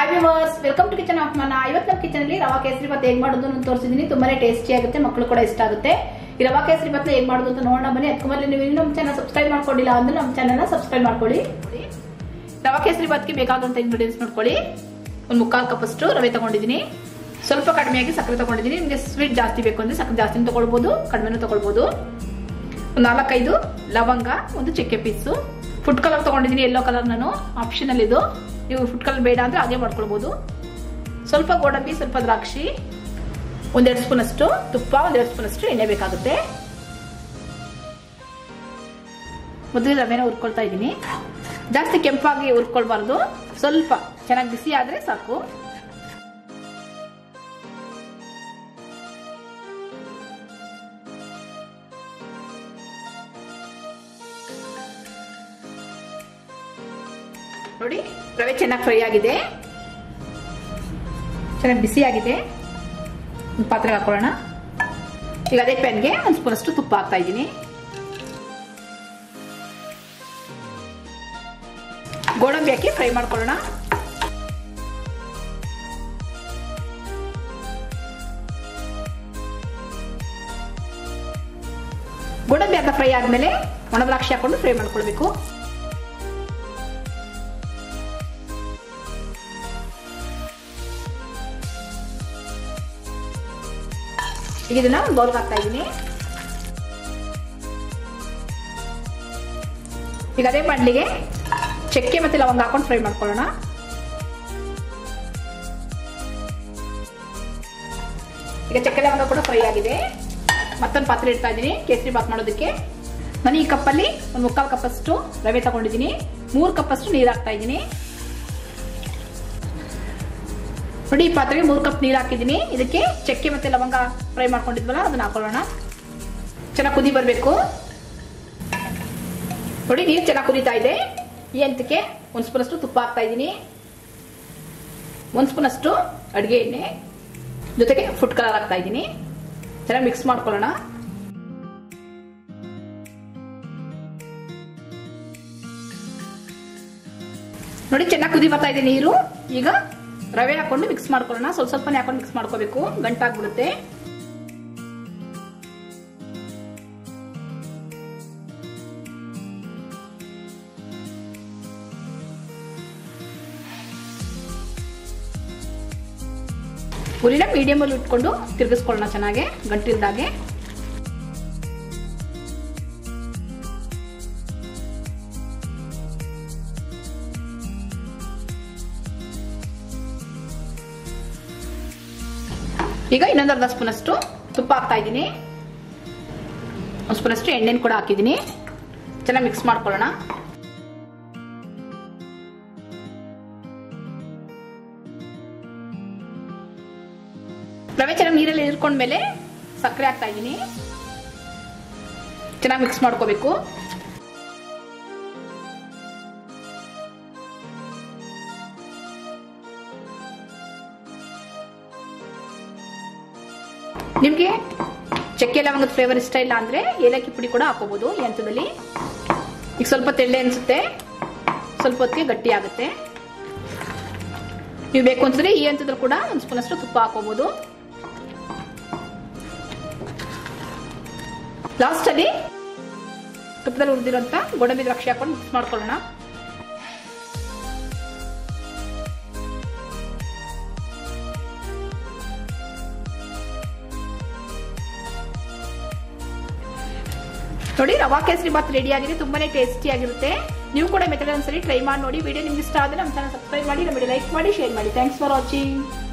hi viewers welcome to kitchen of ಮನ ಇವತ್ತು ನಮ್ಮ ಕಿಚನ್ ಅಲ್ಲಿ ರವಾ ಕೇಸರಿ ಬಾತ್ ಹೇಗ್ ಮಾಡೋದು ಅಂತ ತೋರಿಸಿದೀನಿ ತುಂಬಾನೇ ಟೇಸ್ಟಿ ಆಗುತ್ತೆ ಮಕ್ಕಳು ಕೂಡ ಇಷ್ಟ ಆಗುತ್ತೆ ಈ ರವಾ ಕೇಸರಿ ಬಾತ್ ಹೇಗ್ ಮಾಡೋದು ಅಂತ ನೋಡೋಣ ಬನ್ನಿ ಅದಕ್ಕೆ ಮೊದಲು ನೀವು ಇನ್ನೂ ನಮ್ಮ ಚಾನಲ್ ಸಬ್ಸ್ಕ್ರೈಬ್ ಮಾಡ್ಕೊಂಡಿಲ್ಲ ಅಂದ್ರೆ ನಮ್ಮ ಚಾನಲ್ ಸಬ್ಸ್ಕ್ರೈಬ್ ಮಾಡ್ಕೊಳ್ಳಿ ರವಾ ಕೇಸರಿ ಬಾತ್ಗೆ ಬೇಕಾದಂತ ಇಂಗ್ರೀಡಿಯೆಂಟ್ಸ್ ನೋಡ್ಕೊಳ್ಳಿ ಒಂದು ಮುಕ್ಕಾಲು ಕಪ್ ಅಷ್ಟು ರವೆ ತಗೊಂಡಿದ್ದೀನಿ ಸ್ವಲ್ಪ ಕಡಿಮೆಯಾಗಿ ಸಕ್ಕರೆ ತಗೊಂಡಿದ್ದೀನಿ ನಿಮಗೆ ಸ್ವೀಟ್ ಜಾಸ್ತಿ ಬೇಕು ಅಂದ್ರೆ ಸಕ್ಕರೆ ಜಾಸ್ತಿ ತಗೊಳ್ಬಹುದು ಕಡಿಮೆನೂ ತಗೊಳ್ಬಹುದು ಒಂದು ನಾಲ್ಕೈದು ಲವಂಗ ಒಂದು ಚಕ್ಕೆ ಪೀಸು ಫುಡ್ ಕಲರ್ ತಗೊಂಡಿದ್ದೀನಿ ಎಲ್ಲೋ ಕಲರ್ ನಾನು ಆಪ್ಷನಲ್ ಇದು ನೀವು ಫುಡ್ ಕಲರ್ ಬೇಡ ಅಂದ್ರೆ ಹಾಗೆ ಮಾಡ್ಕೊಳ್ಬಹುದು ಸ್ವಲ್ಪ ಗೋಡಂಬಿ ಸ್ವಲ್ಪ ದ್ರಾಕ್ಷಿ ಒಂದೆರಡು ಸ್ಪೂನ್ ಅಷ್ಟು ತುಪ್ಪ ಒಂದೆರಡು ಸ್ಪೂನ್ ಅಷ್ಟು ಎಣ್ಣೆ ಬೇಕಾಗುತ್ತೆ ಮೊದಲು ರವೆನ ಹುರ್ಕೊಳ್ತಾ ಇದ್ದೀನಿ ಜಾಸ್ತಿ ಕೆಂಪಾಗಿ ಹುರ್ಕೊಳ್ಬಾರ್ದು ಸ್ವಲ್ಪ ಚೆನ್ನಾಗಿ ಬಿಸಿ ಆದ್ರೆ ಸಾಕು ನೋಡಿ ರವೆ ಚೆನ್ನಾಗಿ ಫ್ರೈ ಆಗಿದೆ ಚೆನ್ನಾಗಿ ಬಿಸಿ ಆಗಿದೆ ಒಂದು ಪಾತ್ರೆಗೆ ಹಾಕೊಳ್ಳೋಣ ಈಗ ಅದೇ ಪ್ಯಾನ್ಗೆ ಒಂದು ಸ್ಪೂನ್ ಅಷ್ಟು ತುಪ್ಪ ಹಾಕ್ತಾ ಇದ್ದೀನಿ ಗೋಡಂಬಿ ಹಾಕಿ ಫ್ರೈ ಮಾಡ್ಕೊಳ್ಳೋಣ ಗೋಡಂಬಿ ಅರ್ಧ ಫ್ರೈ ಆದ್ಮೇಲೆ ಒಣ ದ್ರಾಕ್ಷಿ ಹಾಕೊಂಡು ಫ್ರೈ ಮಾಡ್ಕೊಳ್ಬೇಕು ಈಗ ಇದನ್ನ ಒಂದು ಬೌಲ್ಗೆ ಹಾಕ್ತಾ ಇದ್ದೀನಿ ಈಗ ಅದೇ ಬಾಣಲಿಗೆ ಚಕ್ಕೆ ಮತ್ತೆ ಲವಂಗ ಹಾಕೊಂಡು ಫ್ರೈ ಮಾಡ್ಕೊಳ್ಳೋಣ ಈಗ ಚಕ್ಕೆ ಲವಂಗ ಕೂಡ ಫ್ರೈ ಆಗಿದೆ ಮತ್ತೊಂದು ಪಾತ್ರೆ ಇಡ್ತಾ ಇದ್ದೀನಿ ಕೇಸರಿ ಬಾತ್ ಮಾಡೋದಕ್ಕೆ ನಾನು ಈ ಕಪ್ಪಲ್ಲಿ ಒಂದು ಮುಕ್ಕಾಲು ಕಪ್ ಅಷ್ಟು ರವೆ ತಗೊಂಡಿದ್ದೀನಿ ಮೂರು ಕಪ್ ಅಷ್ಟು ನೀರು ಹಾಕ್ತಾ ಇದ್ದೀನಿ ನೋಡಿ ಈ ಪಾತ್ರೆಗೆ ಮೂರು ಕಪ್ ನೀರು ಹಾಕಿದ್ದೀನಿ ಇದಕ್ಕೆ ಚಕ್ಕೆ ಮತ್ತೆ ಲವಂಗ ಫ್ರೈ ಮಾಡ್ಕೊಂಡಿದ್ವಲ್ಲ ಅದನ್ನ ಹಾಕೊಳ್ಳೋಣ ಚೆನ್ನಾಗಿ ಕುದಿ ಬರಬೇಕು ನೋಡಿ ನೀರು ಚೆನ್ನಾಗಿ ಕುದೀತಾ ಇದೆ ಈ ಹಂತಕ್ಕೆ ಒಂದು ಸ್ಪೂನ್ ಅಷ್ಟು ತುಪ್ಪ ಹಾಕ್ತಾ ಇದ್ದೀನಿ ಒಂದು ಸ್ಪೂನ್ ಅಷ್ಟು ಅಡುಗೆ ಎಣ್ಣೆ ಜೊತೆಗೆ ಫುಡ್ ಕಲರ್ ಹಾಕ್ತಾ ಇದ್ದೀನಿ ಚೆನ್ನಾಗಿ ಮಿಕ್ಸ್ ಮಾಡ್ಕೊಳ್ಳೋಣ ನೋಡಿ ಚೆನ್ನಾಗಿ ಕುದಿ ಬರ್ತಾ ಇದೆ ನೀರು ಈಗ ರವೆ ಹಾಕೊಂಡು ಮಿಕ್ಸ್ ಮಾಡ್ಕೊಳ್ಳೋಣ ಸ್ವಲ್ಪ ಸ್ವಲ್ಪನೇ ಹಾಕೊಂಡು ಮಿಕ್ಸ್ ಮಾಡ್ಕೋಬೇಕು ಗಂಟಾಗ್ಬಿಡುತ್ತೆ ಉರಿನ ಮೀಡಿಯಂ ಅಲ್ಲಿ ಇಟ್ಕೊಂಡು ತಿರುಗಿಸ್ಕೊಳ್ಳೋಣ ಚೆನ್ನಾಗಿ ಗಂಟಿಲ್ದಾಗೆ ಈಗ ಇನ್ನೊಂದು ಅರ್ಧ ಸ್ಪೂನ್ ಅಷ್ಟು ತುಪ್ಪ ಹಾಕ್ತಾ ಇದ್ದೀನಿ ಒಂದು ಸ್ಪೂನ್ ಅಷ್ಟು ಎಣ್ಣೆನ ಕೂಡ ಹಾಕಿದ್ದೀನಿ ಚೆನ್ನಾಗಿ ಮಿಕ್ಸ್ ಮಾಡ್ಕೊಳ್ಳೋಣ ರವೆ ಚೆನ್ನಾಗಿ ನೀರಲ್ಲಿ ಇರ್ಕೊಂಡ್ಮೇಲೆ ಸಕ್ಕರೆ ಹಾಕ್ತಾ ಇದ್ದೀನಿ ಚೆನ್ನಾಗಿ ಮಿಕ್ಸ್ ಮಾಡ್ಕೋಬೇಕು ನಿಮಗೆ ಚಕ್ಕೆ ಲವಂಗದ ಫ್ಲೇವರ್ ಇಷ್ಟ ಇಲ್ಲ ಅಂದ್ರೆ ಏಲಕ್ಕಿ ಪುಡಿ ಕೂಡ ಹಾಕೋಬಹುದು ಈ ಹಂತದಲ್ಲಿ ಈಗ ಸ್ವಲ್ಪ ತೆಳ್ಳೆ ಅನ್ಸುತ್ತೆ ಸ್ವಲ್ಪ ಹೊತ್ತಿಗೆ ಗಟ್ಟಿ ಆಗುತ್ತೆ ನೀವು ಬೇಕು ಅನ್ಸಿದ್ರೆ ಈ ಹಂತದಲ್ಲಿ ಕೂಡ ಒಂದು ಸ್ಪೂನ್ ಅಷ್ಟು ತುಪ್ಪ ಹಾಕೋಬಹುದು ಲಾಸ್ಟ್ ಅಲ್ಲಿ ತುಪ್ಪದಲ್ಲಿ ಹುರಿದಿರೋಂಥ ಗೋಡಂಬಿ ದ್ರಾಕ್ಷಿ ಹಾಕೊಂಡು ಮಿಕ್ಸ್ ಮಾಡ್ಕೊಳ್ಳೋಣ ನೋಡಿ ರವಾ ಕೇಸರಿ ಬಾತ್ ರೆಡಿ ಆಗಿದೆ ತುಂಬಾನೇ ಟೇಸ್ಟಿ ಆಗಿರುತ್ತೆ ನೀವು ಕೂಡ ಮೆಥಡ್ ಒಂದ್ಸರಿ ಟ್ರೈ ಮಾಡಿ ನೋಡಿ ವಿಡಿಯೋ ನಿಮ್ಗೆ ಇಷ್ಟ ಆದರೆ ನಮ್ಮ ಚಾನಲ್ ಸಬ್ಸ್ಕ್ರೈಬ್ ಮಾಡಿ ನಮ್ಮ ಲೈಕ್ ಮಾಡಿ ಶೇರ್ ಮಾಡಿ ಥ್ಯಾಂಕ್ಸ್ ಫಾರ್ ವಾಚಿಂಗ್